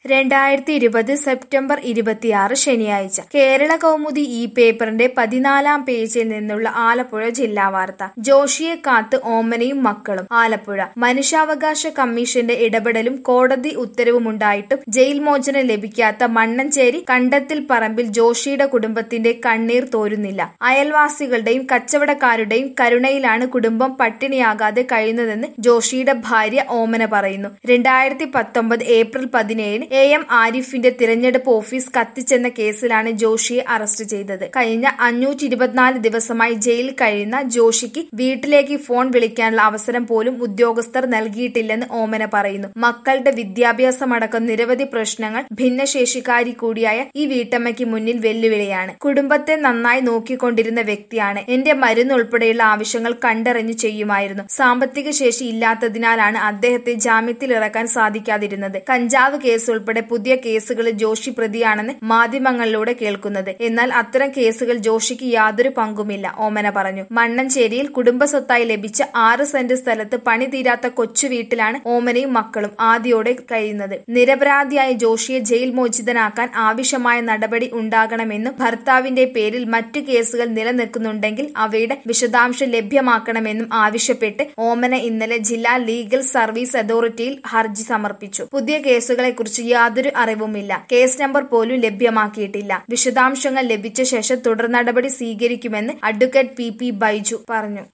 രണ്ടായിരത്തി ഇരുപത് സെപ്റ്റംബർ ഇരുപത്തിയാറ് ശനിയാഴ്ച കേരള കൗമുദി ഈ പേപ്പറിന്റെ പതിനാലാം പേജിൽ നിന്നുള്ള ആലപ്പുഴ ജില്ലാ വാർത്ത ജോഷിയെ കാത്ത് ഓമനയും മക്കളും ആലപ്പുഴ മനുഷ്യാവകാശ കമ്മീഷന്റെ ഇടപെടലും കോടതി ഉത്തരവുമുണ്ടായിട്ടും ജയിൽ മോചനം ലഭിക്കാത്ത മണ്ണഞ്ചേരി കണ്ടത്തിൽ പറമ്പിൽ ജോഷിയുടെ കുടുംബത്തിന്റെ കണ്ണീർ തോരുന്നില്ല അയൽവാസികളുടെയും കച്ചവടക്കാരുടെയും കരുണയിലാണ് കുടുംബം പട്ടിണിയാകാതെ കഴിയുന്നതെന്ന് ജോഷിയുടെ ഭാര്യ ഓമന പറയുന്നു രണ്ടായിരത്തി പത്തൊമ്പത് ഏപ്രിൽ പതിനേഴിന് എ എം ആരിഫിന്റെ തിരഞ്ഞെടുപ്പ് ഓഫീസ് കത്തിച്ചെന്ന കേസിലാണ് ജോഷിയെ അറസ്റ്റ് ചെയ്തത് കഴിഞ്ഞ അഞ്ഞൂറ്റി ഇരുപത്തിനാല് ദിവസമായി ജയിലിൽ കഴിയുന്ന ജോഷിക്ക് വീട്ടിലേക്ക് ഫോൺ വിളിക്കാനുള്ള അവസരം പോലും ഉദ്യോഗസ്ഥർ നൽകിയിട്ടില്ലെന്ന് ഓമന പറയുന്നു മക്കളുടെ വിദ്യാഭ്യാസമടക്കം നിരവധി പ്രശ്നങ്ങൾ ഭിന്നശേഷിക്കാരി കൂടിയായ ഈ വീട്ടമ്മയ്ക്ക് മുന്നിൽ വെല്ലുവിളിയാണ് കുടുംബത്തെ നന്നായി നോക്കിക്കൊണ്ടിരുന്ന വ്യക്തിയാണ് എന്റെ മരുന്ന് ഉൾപ്പെടെയുള്ള ആവശ്യങ്ങൾ കണ്ടറിഞ്ഞു ചെയ്യുമായിരുന്നു സാമ്പത്തിക ശേഷി ഇല്ലാത്തതിനാലാണ് അദ്ദേഹത്തെ ജാമ്യത്തിൽ ഇറക്കാൻ സാധിക്കാതിരുന്നത് കഞ്ചാവ് കേസ് ഉൾപ്പെടെ പുതിയ കേസുകളിൽ ജോഷി പ്രതിയാണെന്ന് മാധ്യമങ്ങളിലൂടെ കേൾക്കുന്നത് എന്നാൽ അത്തരം കേസുകൾ ജോഷിക്ക് യാതൊരു പങ്കുമില്ല ഓമന പറഞ്ഞു മണ്ണഞ്ചേരിയിൽ കുടുംബ സ്വത്തായി ലഭിച്ച ആറ് സെന്റ് സ്ഥലത്ത് പണി തീരാത്ത കൊച്ചു വീട്ടിലാണ് ഓമനയും മക്കളും ആദ്യോടെ കഴിയുന്നത് നിരപരാധിയായ ജോഷിയെ ജയിൽ മോചിതനാക്കാൻ ആവശ്യമായ നടപടി ഉണ്ടാകണമെന്നും ഭർത്താവിന്റെ പേരിൽ മറ്റു കേസുകൾ നിലനിൽക്കുന്നുണ്ടെങ്കിൽ അവയുടെ വിശദാംശം ലഭ്യമാക്കണമെന്നും ആവശ്യപ്പെട്ട് ഓമന ഇന്നലെ ജില്ലാ ലീഗൽ സർവീസ് അതോറിറ്റിയിൽ ഹർജി സമർപ്പിച്ചു പുതിയ കേസുകളെക്കുറിച്ച് യാതൊരു അറിവുമില്ല കേസ് നമ്പർ പോലും ലഭ്യമാക്കിയിട്ടില്ല വിശദാംശങ്ങൾ ലഭിച്ച ശേഷം തുടർ നടപടി സ്വീകരിക്കുമെന്ന് അഡ്വക്കേറ്റ് പി പി ബൈജു പറഞ്ഞു